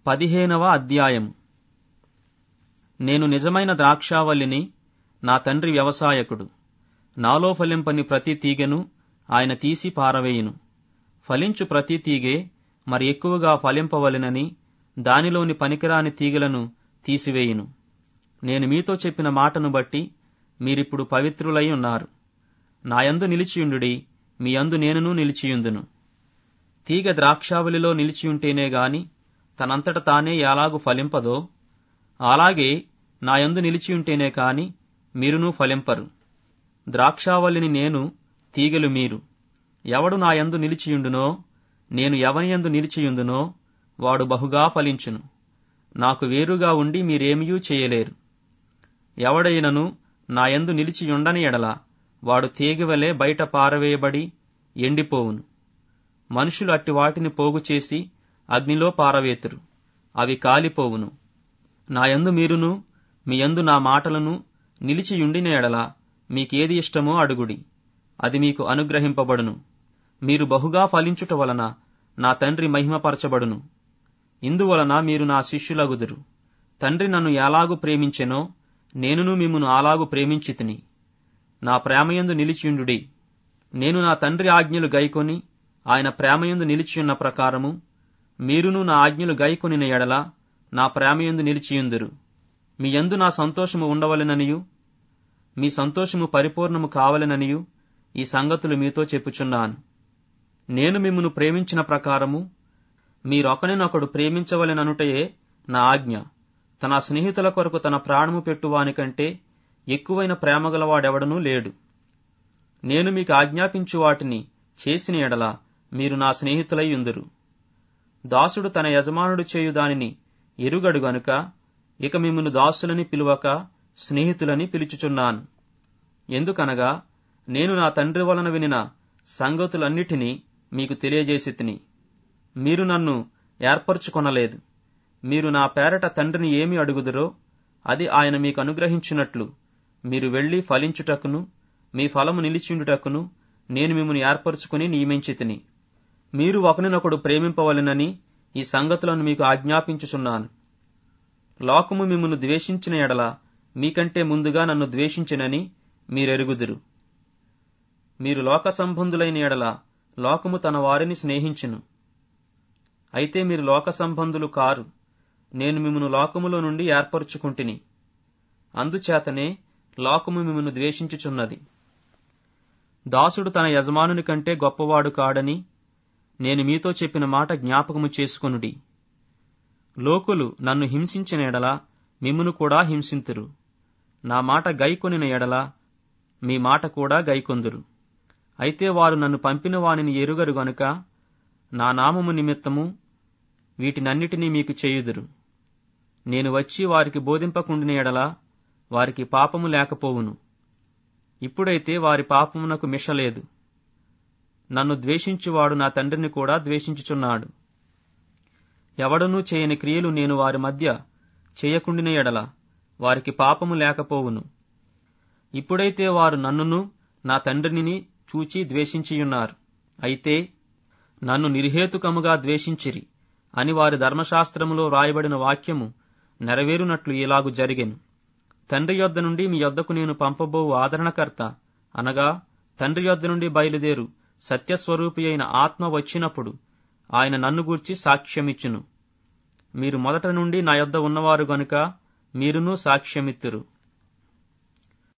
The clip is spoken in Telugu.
పదిహేనవ అధ్యాయము నేను నిజమైన ద్రాక్షావల్లిని నా తండ్రి వ్యవసాయకుడు నాలో ఫలింపని ప్రతి తీగెను ఆయన తీసి పారవేయును ఫలించు ప్రతి తీగె మరి ఎక్కువగా ఫలింపవలెనని దానిలోని పనికిరాని తీగలను తీసివేయును నేను మీతో చెప్పిన మాటను బట్టి మీరిప్పుడు పవిత్రులై ఉన్నారు నాయందు నిలిచియుండుడి మీ అందు నేనును నిలిచియుందును తీగ ద్రాక్షావళిలో నిలిచియుంటేనే గాని తనంతట తానే ఎలాగు ఫలింపదో అలాగే నాయందు నిలిచియుంటేనే కాని మీరును ఫలింపరు ద్రాక్షావల్లిని నేను తీగలు మీరు ఎవడు నాయందు నిలిచియుండునో నేను ఎవనియందు నిలిచియుందునో వాడు బహుగా ఫలించును నాకు వేరుగా ఉండి మీరేమియూ చేయలేరు ఎవడైనను నాయందు నిలిచియుండని ఎడల వాడు తీగవలే బయట పారవేయబడి ఎండిపోవును మనుషులు అట్టి వాటిని పోగు చేసి అగ్నిలో పారవేతురు అవి కాలిపోవును నాయందు మీరును మీ యందు నా మాటలను నిలిచియుండిన ఎడల మీకేది ఇష్టమో అడుగుడి అది మీకు అనుగ్రహింపబడును మీరు బహుగా ఫలించుట వలన నా తండ్రి మహిమపరచబడును ఇందువలన మీరు నా శిష్యులగుదురు తండ్రి నన్ను ఎలాగు ప్రేమించెనో నేనును మిమ్మును అలాగు ప్రేమించితిని నా ప్రేమయందు నిలిచియుండుడి నేను నా తండ్రి ఆజ్ఞలు గైకొని ఆయన ప్రేమయందు నిలిచియున్న ప్రకారము మీరును నా ఆజ్ఞలు గైకొనిన ఎడల నా ప్రేమయందు నిలిచియుందురు మీ యందు నా సంతోషము ఉండవలెననియు మీ సంతోషము పరిపూర్ణము కావలెననియు ఈ సంగతులు మీతో చెప్పుచున్నాను నేను మిమ్మును ప్రేమించిన ప్రకారము మీరొకనినొకడు ప్రేమించవలెననుటయే నా ఆజ్ఞ తన స్నేహితుల కొరకు తన ప్రాణము పెట్టువానికంటే ఎక్కువైన ప్రేమగలవాడెవడనూ లేడు నేను మీకు ఆజ్ఞాపించు వాటిని చేసిన ఎడల మీరు నా స్నేహితులై ఉందురు దాసుడు తన యజమానుడు చేయు దానిని ఎరుగడు గనుక ఇక మిమ్మల్ని దాసులని పిలువక స్నేహితులని పిలుచుచున్నాను ఎందుకనగా నేను నా తండ్రి వలన వినిన సంగతులన్నిటినీ మీకు తెలియజేసి తిని మీరు నన్ను ఏర్పరచుకొనలేదు మీరు నా పేరట తండ్రిని ఏమి అడుగుదురో అది ఆయన మీకు అనుగ్రహించినట్లు మీరు వెళ్లి ఫలించుటకును మీ ఫలము నిలిచిండుటకును నేను మిమ్మల్ని ఏర్పరచుకుని నియమించి తిని మీరు ఒకరినొకడు ప్రేమింపవలెనని ఈ సంగతులను మీకు ఆజ్ఞాపించుచున్నాను లోకము మిమ్మల్ని ద్వేషించిన ఎడల మీకంటే ముందుగా నన్ను ద్వేషించినని మీరెరుగుదురు మీరు లోక సంబంధులైన ఎడల లోకము తన వారిని స్నేహించును అయితే మీరు లోక సంబంధులు కారు నేను మిమ్మను లోకములో నుండి ఏర్పరచుకుంటుని అందుచేతనే లోకము మిమ్మను ద్వేషించుచున్నది దాసుడు తన యజమానుని కంటే గొప్పవాడు కాడని నేను మీతో చెప్పిన మాట జ్ఞాపకము చేసుకొనుడి లోకులు నన్ను హింసించిన ఎడల మిమ్మును కూడా హింసింతురు నా మాట గైకొనిన ఎడల మీ మాట కూడా గైకొందురు అయితే వారు నన్ను పంపిన వానిని ఎరుగరు గనుక నా నామము నిమిత్తము వీటినన్నిటినీ మీకు చేయుదురు నేను వచ్చి వారికి బోధింపకుండిన ఎడల వారికి పాపము లేకపోవును ఇప్పుడైతే వారి పాపమునకు మిషలేదు నన్ను ద్వేషించువాడు నా తండ్రిని కూడా ద్వేషించుచున్నాడు ఎవడనూ చేయని క్రియలు నేను వారి మధ్య చేయకుండిన ఎడల వారికి పాపము లేకపోవును ఇప్పుడైతే వారు నన్నును నా తండ్రిని చూచి ద్వేషించియున్నారు అయితే నన్ను నిర్హేతుకముగా ద్వేషించిరి అని వారి ధర్మశాస్త్రములో వ్రాయబడిన వాక్యము నెరవేరునట్లు ఇలాగు జరిగెను తండ్రి యొద్ద నుండి మీ యొద్దకు నేను పంపబోవు ఆదరణకర్త అనగా తండ్రి యొద్ద నుండి బయలుదేరు సత్యస్వరూపి అయిన ఆత్మ వచ్చినప్పుడు ఆయన నన్ను గూర్చి సాక్ష్యమిచ్చును మీరు మొదట నుండి నా యొద్ద ఉన్నవారు గనుక మీరును సాక్ష్యమిత్తురు